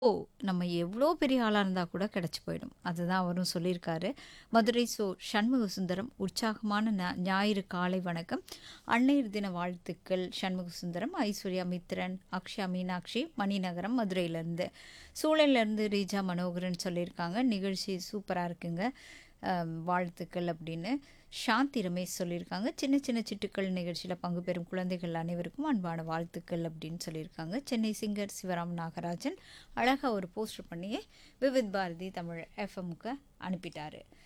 ஓ! நம்ம எவ்ளோ பெரிய ஆளா இருந்தா கூட கிடைச்சு போயிடும். அதுதான் அவரும் சொல்லியிருக்காரு. மதுரை சோ. சண்முக சுந்தரம் உற்சாகமான ஞா ஞாயிறு காலை வணக்கம். அன்னையர் தின வாழ்த்துக்கள் சண்முக சுந்தரம், ஐஸ்வர்யா மித்ரன், அக்ஷயா மீனாட்சி, மணிநகரம் மதுரையிலேருந்து. சூளையிலேருந்து ரீஜா மனோகரன் சொல்லியிருக்காங்க. நிகழ்ச்சி சூப்பரா இருக்குங்க. அ வாழ்த்துக்கள் அப்படின்னு. சாந்தி ரமேஷ் சொல்லியிருக்காங்க. சின்ன சின்ன சிட்டுக்கள் நிகழ்ச்சியில பங்கு பெறும் குழந்தைகள் அனைவருக்கும் அன்பான வாழ்த்துக்கள் அப்படின்னு சொல்லியிருக்காங்க. சென்னை சிங்கர் சிவராம் நாகராஜன் அழகா ஒரு போஸ்டர் பண்ணி விவித் பாரதி தமிழ் எஃப்எம்க்கு அனுப்பிட்டாரு.